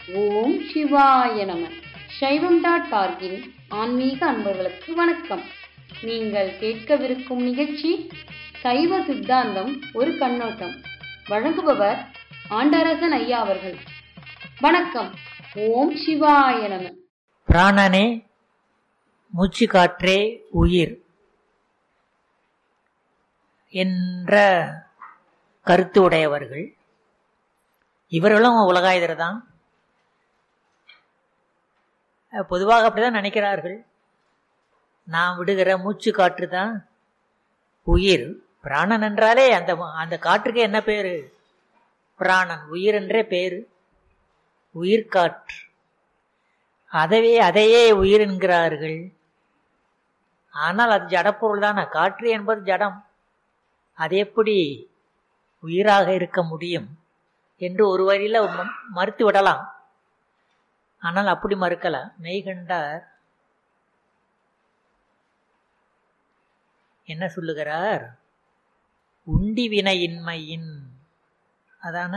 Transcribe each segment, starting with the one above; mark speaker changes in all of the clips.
Speaker 1: ஓம் சிவாய நம சைவம் டாட் டார்கின் ஆன்மீக அன்பர்களுக்கு வணக்கம் நீங்கள் கேட்கவிருக்கும் நிகழ்ச்சி சைவ சித்தாந்தம் ஒரு கண்ணோட்டம் வழங்குபவர் ஆண்டரசன் ஐயா அவர்கள் வணக்கம் ஓம் சிவாய நம
Speaker 2: பிராணனே மூச்சு காற்றே உயிர் என்ற கருத்து உடையவர்கள் இவர்களும் உலகாயுதர் தான் பொதுவாக அப்படிதான் நினைக்கிறார்கள் நாம் விடுகிற மூச்சு காற்று தான் உயிர் பிராணன் என்றாலே அந்த அந்த காற்றுக்கு என்ன பேரு பிராணன் உயிர் என்றே பேரு உயிர்காற்று அதவே அதையே உயிர் என்கிறார்கள் ஆனால் அது ஜடப்பொருள் தானே காற்று என்பது ஜடம் அது எப்படி உயிராக இருக்க முடியும் என்று ஒரு வரியில மறுத்து விடலாம் ஆனால் அப்படி மறுக்கல மெய்கண்டார் என்ன சொல்லுகிறார் உண்டி வினையின்மையின் அதான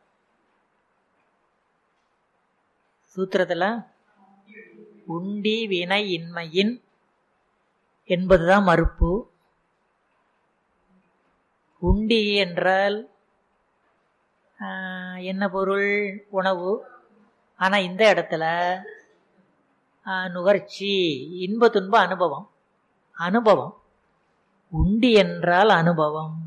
Speaker 2: சூத்திரத்தில் உண்டி வினை இன்மையின் என்பதுதான் மறுப்பு உண்டி என்றால் என்ன பொருள் உணவு ஆனால் இந்த இடத்துல நுகர்ச்சி இன்ப துன்ப அனுபவம் அனுபவம் உண்டி என்றால் அனுபவம்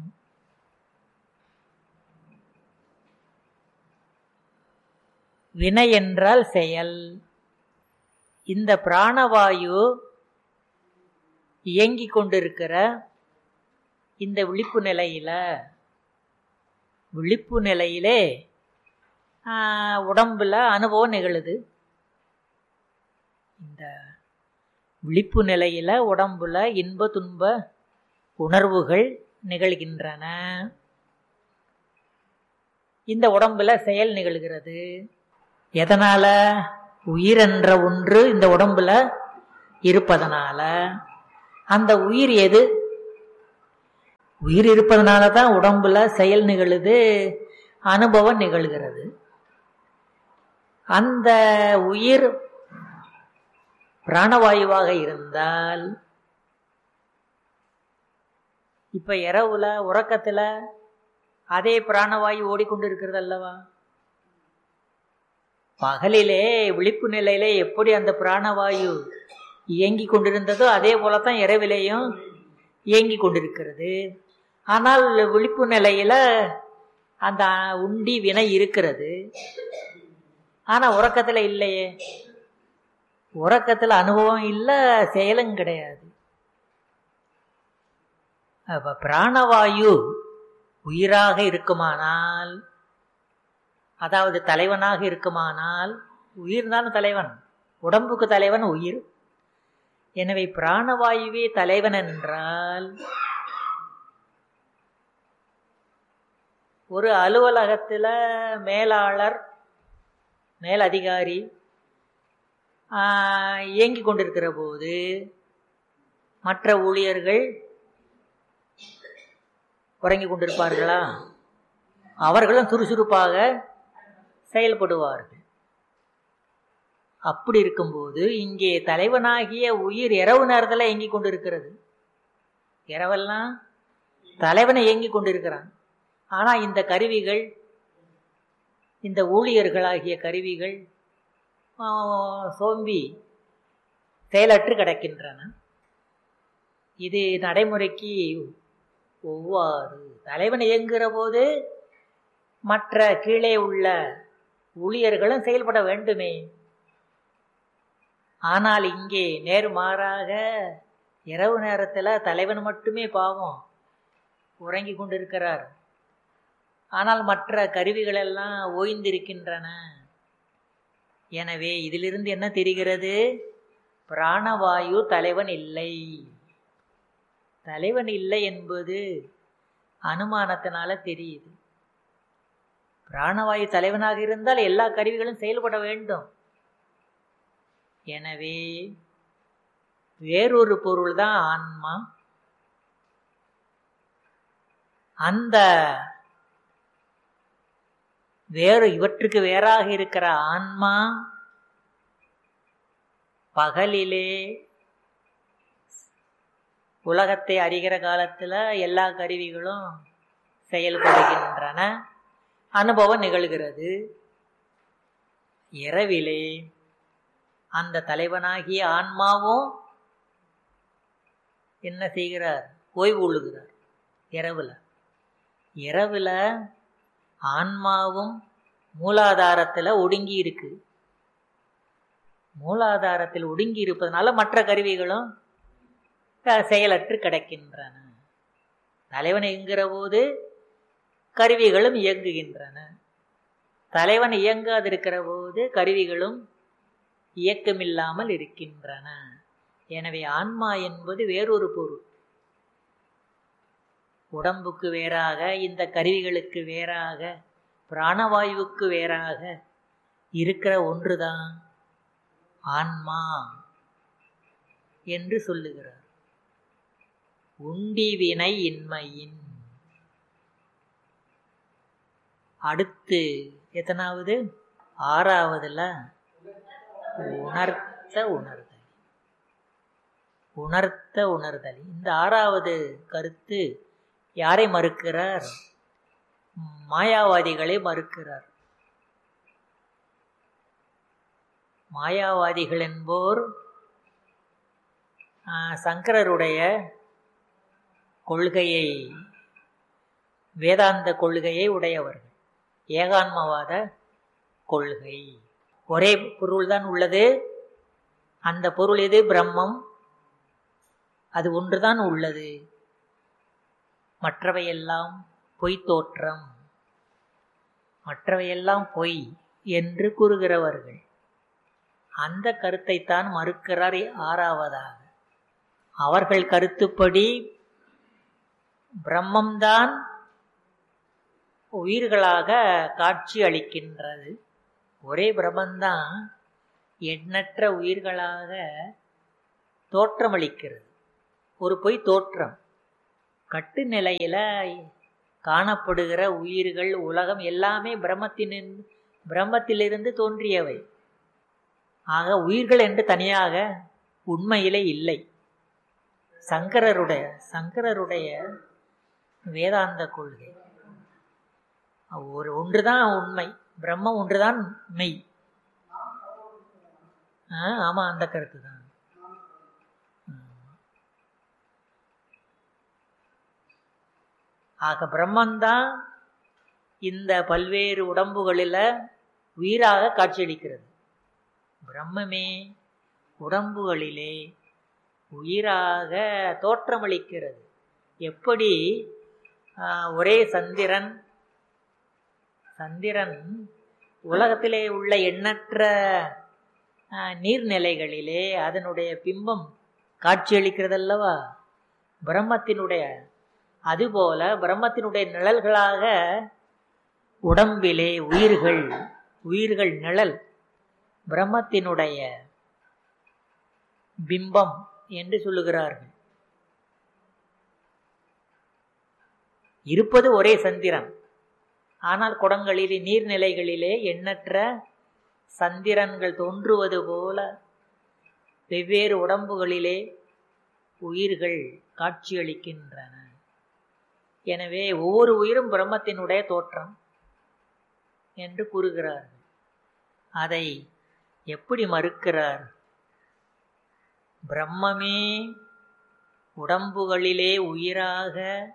Speaker 2: வினை என்றால் செயல் இந்த பிராணவாயு இயங்கிக் கொண்டிருக்கிற இந்த விழிப்பு நிலையில விழிப்பு நிலையிலே உடம்புல அனுபவம் நிகழுது இந்த விழிப்பு நிலையில உடம்புல இன்ப துன்ப உணர்வுகள் நிகழ்கின்றன இந்த உடம்புல செயல் நிகழ்கிறது எதனால உயிர் என்ற ஒன்று இந்த உடம்புல இருப்பதனால அந்த உயிர் எது உயிர் இருப்பதனால தான் உடம்புல செயல் நிகழுது அனுபவம் நிகழ்கிறது அந்த உயிர் பிராணவாயுவாக இருந்தால் இப்ப இரவுல உறக்கத்துல அதே பிராணவாயு ஓடிக்கொண்டிருக்கிறது அல்லவா பகலிலே விழிப்பு நிலையிலே எப்படி அந்த பிராணவாயு இயங்கி கொண்டிருந்ததோ அதே போலத்தான் இரவிலேயும் இயங்கி கொண்டிருக்கிறது ஆனால் விழிப்பு நிலையில அந்த உண்டி வினை இருக்கிறது ஆனா உறக்கத்துல இல்லையே உறக்கத்துல அனுபவம் இல்லை செயலும் கிடையாது அப்ப பிராணவாயு உயிராக இருக்குமானால் அதாவது தலைவனாக இருக்குமானால் உயிர் தான் தலைவன் உடம்புக்கு தலைவன் உயிர் எனவே பிராணவாயுவே தலைவன் என்றால் ஒரு அலுவலகத்தில் மேலாளர் மேலதிகாரி இயங்கி கொண்டிருக்கிற போது மற்ற ஊழியர்கள் உறங்கி கொண்டிருப்பார்களா அவர்களும் சுறுசுறுப்பாக செயல்படுவார்கள் அப்படி இருக்கும்போது இங்கே தலைவனாகிய உயிர் இரவு நேரத்தில் இயங்கி கொண்டிருக்கிறது இரவெல்லாம் தலைவனை இயங்கி கொண்டிருக்கிறான் ஆனா இந்த கருவிகள் இந்த ஊழியர்களாகிய கருவிகள் சோம்பி செயலற்று கிடக்கின்றன இது நடைமுறைக்கு ஒவ்வாறு தலைவன் இயங்குகிற போது மற்ற கீழே உள்ள ஊழியர்களும் செயல்பட வேண்டுமே ஆனால் இங்கே நேர்மாறாக இரவு நேரத்தில் தலைவன் மட்டுமே பாவம் உறங்கி கொண்டிருக்கிறார் ஆனால் மற்ற கருவிகள் எல்லாம் ஓய்ந்திருக்கின்றன எனவே இதிலிருந்து என்ன தெரிகிறது பிராணவாயு தலைவன் இல்லை தலைவன் இல்லை என்பது அனுமானத்தினால தெரியுது பிராணவாயு தலைவனாக இருந்தால் எல்லா கருவிகளும் செயல்பட வேண்டும் எனவே வேறொரு பொருள் தான் ஆன்மா அந்த வேறு இவற்றுக்கு வேறாக இருக்கிற ஆன்மா பகலிலே உலகத்தை அறிகிற காலத்துல எல்லா கருவிகளும் செயல்படுகின்றன அனுபவம் நிகழ்கிறது இரவிலே அந்த தலைவனாகிய ஆன்மாவும் என்ன செய்கிறார் ஓய்வு கொள்ளுகிறார் இரவுல இரவுல ஆன்மாவும் மூலாதாரத்துல ஒடுங்கி இருக்கு மூலாதாரத்தில் ஒடுங்கி இருப்பதனால மற்ற கருவிகளும் செயலற்று கிடக்கின்றன தலைவன் இயங்குகிற போது கருவிகளும் இயங்குகின்றன தலைவன் இயங்காதிருக்கிற போது கருவிகளும் இயக்கமில்லாமல் இருக்கின்றன எனவே ஆன்மா என்பது வேறொரு பொருள் உடம்புக்கு வேறாக இந்த கருவிகளுக்கு வேறாக பிராணவாயுவுக்கு வேறாக இருக்கிற ஒன்றுதான் ஆன்மா என்று சொல்லுகிறார் உண்டி வினை இன்மையின் அடுத்து எத்தனாவது ஆறாவதுல உணர்த்த உணர்தல் உணர்த்த உணர்தல் இந்த ஆறாவது கருத்து யாரை மறுக்கிறார் மாயாவாதிகளை மறுக்கிறார் மாயாவாதிகள் என்போர் சங்கரருடைய கொள்கையை வேதாந்த கொள்கையை உடையவர்கள் ஏகான்மவாத கொள்கை ஒரே பொருள்தான் உள்ளது அந்த பொருள் எது பிரம்மம் அது ஒன்றுதான் உள்ளது மற்றவையெல்லாம் பொய் தோற்றம் மற்றவையெல்லாம் பொய் என்று கூறுகிறவர்கள் அந்த கருத்தைத்தான் மறுக்கிறார் ஆறாவதாக அவர்கள் கருத்துப்படி பிரம்மம்தான் உயிர்களாக காட்சி அளிக்கின்றது ஒரே பிரம்மந்தான் எண்ணற்ற உயிர்களாக தோற்றமளிக்கிறது ஒரு பொய் தோற்றம் கட்டு நிலையில காணப்படுகிற உயிர்கள் உலகம் எல்லாமே பிரம்மத்தின் பிரம்மத்திலிருந்து தோன்றியவை ஆக உயிர்கள் என்று தனியாக உண்மையிலே இல்லை சங்கரருடைய சங்கரருடைய வேதாந்த கொள்கை ஒரு ஒன்றுதான் உண்மை பிரம்மம் ஒன்றுதான் மெய் ஆமா அந்த கருத்து தான் ஆக பிரம்மந்தான் இந்த பல்வேறு உடம்புகளில் உயிராக காட்சியளிக்கிறது பிரம்மமே உடம்புகளிலே உயிராக தோற்றமளிக்கிறது எப்படி ஒரே சந்திரன் சந்திரன் உலகத்திலே உள்ள எண்ணற்ற நீர்நிலைகளிலே அதனுடைய பிம்பம் காட்சியளிக்கிறதல்லவா பிரம்மத்தினுடைய அதுபோல பிரம்மத்தினுடைய நிழல்களாக உடம்பிலே உயிர்கள் உயிர்கள் நிழல் பிரம்மத்தினுடைய பிம்பம் என்று சொல்லுகிறார்கள் இருப்பது ஒரே சந்திரன் ஆனால் குடங்களிலே நீர்நிலைகளிலே எண்ணற்ற சந்திரன்கள் தோன்றுவது போல வெவ்வேறு உடம்புகளிலே உயிர்கள் காட்சியளிக்கின்றன எனவே ஒவ்வொரு உயிரும் பிரம்மத்தினுடைய தோற்றம் என்று கூறுகிறார்கள் அதை எப்படி மறுக்கிறார் பிரம்மமே உடம்புகளிலே உயிராக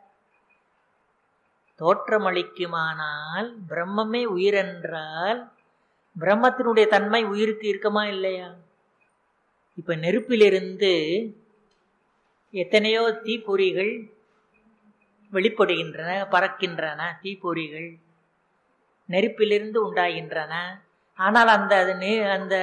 Speaker 2: தோற்றமளிக்குமானால் பிரம்மமே உயிரென்றால் பிரம்மத்தினுடைய தன்மை உயிருக்கு இருக்குமா இல்லையா இப்ப நெருப்பிலிருந்து எத்தனையோ தீப்பொறிகள் வெளிப்படுகின்றன பறக்கின்றன தீப்பொறிகள் நெருப்பிலிருந்து உண்டாகின்றன ஆனால் அந்த அது நெ- அந்த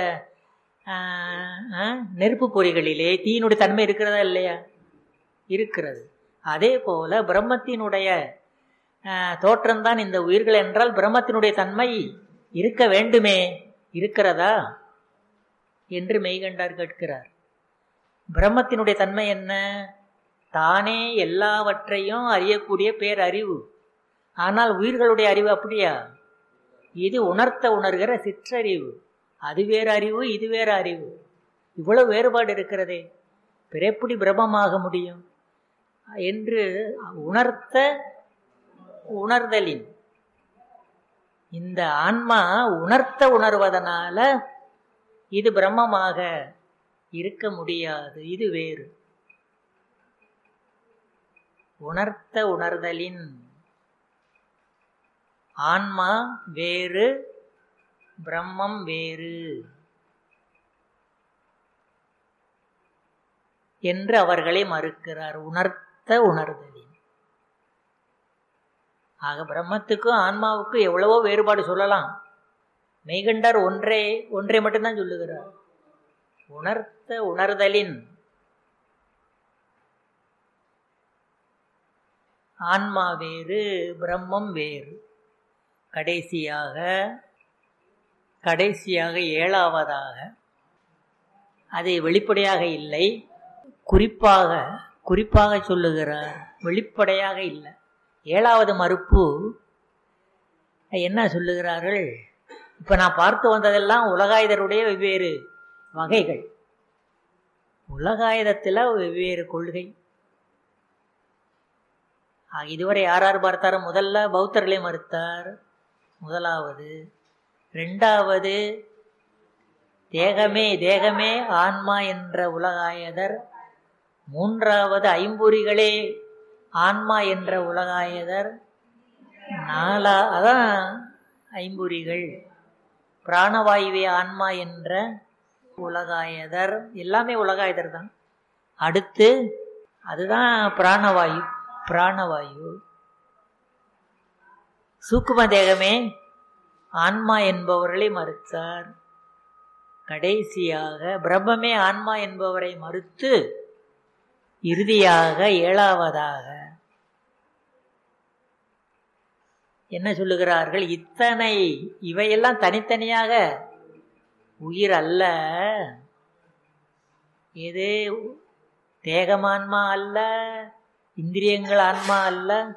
Speaker 2: நெருப்பு பொறிகளிலே தீயினுடைய தன்மை இருக்கிறதா இல்லையா இருக்கிறது அதே போல பிரம்மத்தினுடைய ஆஹ், தோற்றம்தான் இந்த உயிர்கள் என்றால் பிரம்மத்தினுடைய தன்மை இருக்க வேண்டுமே இருக்கிறதா என்று மெய்கண்டார் கேட்கிறார் பிரம்மத்தினுடைய தன்மை என்ன தானே எல்லாவற்றையும் அறியக்கூடிய பேரறிவு ஆனால் உயிர்களுடைய அறிவு அப்படியா இது உணர்த்த உணர்கிற சிற்றறிவு அது வேறு அறிவு இது வேறு அறிவு இவ்வளவு வேறுபாடு இருக்கிறதே பிற எப்படி பிரமமாக முடியும் என்று உணர்த்த உணர்தலின் இந்த ஆன்மா உணர்த்த உணர்வதனால இது பிரம்மமாக இருக்க முடியாது இது வேறு உணர்த்த உணர்தலின் ஆன்மா வேறு பிரம்மம் வேறு என்று அவர்களை மறுக்கிறார் உணர்த்த உணர்தலின் ஆக பிரம்மத்துக்கும் ஆன்மாவுக்கும் எவ்வளவோ வேறுபாடு சொல்லலாம் மெய்கண்டார் ஒன்றே ஒன்றை மட்டும்தான் சொல்லுகிறார் உணர்த்த உணர்தலின் ஆன்மா வேறு பிரம்மம் வேறு கடைசியாக கடைசியாக ஏழாவதாக அது வெளிப்படையாக இல்லை குறிப்பாக குறிப்பாக சொல்லுகிறார் வெளிப்படையாக இல்லை ஏழாவது மறுப்பு என்ன சொல்லுகிறார்கள் இப்போ நான் பார்த்து வந்ததெல்லாம் உலகாயுதருடைய வெவ்வேறு வகைகள் உலகாயுதத்தில் வெவ்வேறு கொள்கை இதுவரை யார் யார் பார்த்தாரோ முதல்ல பௌத்தர்களை மறுத்தார் முதலாவது ரெண்டாவது தேகமே தேகமே ஆன்மா என்ற உலகாயதர் மூன்றாவது ஐம்பொறிகளே ஆன்மா என்ற உலகாயதர் நாலா அதான் ஐம்பொறிகள் பிராணவாயுவே ஆன்மா என்ற உலகாயதர் எல்லாமே உலகாயதர் தான் அடுத்து அதுதான் பிராணவாயு பிராணவாயு சூக்கும தேகமே ஆன்மா என்பவர்களை மறுத்தார் கடைசியாக பிரம்மமே ஆன்மா என்பவரை மறுத்து இறுதியாக ஏழாவதாக என்ன சொல்லுகிறார்கள் இத்தனை இவையெல்லாம் தனித்தனியாக உயிர் அல்ல இது தேகமான்மா அல்ல இந்திரியங்கள் ஆன்மா அல்ல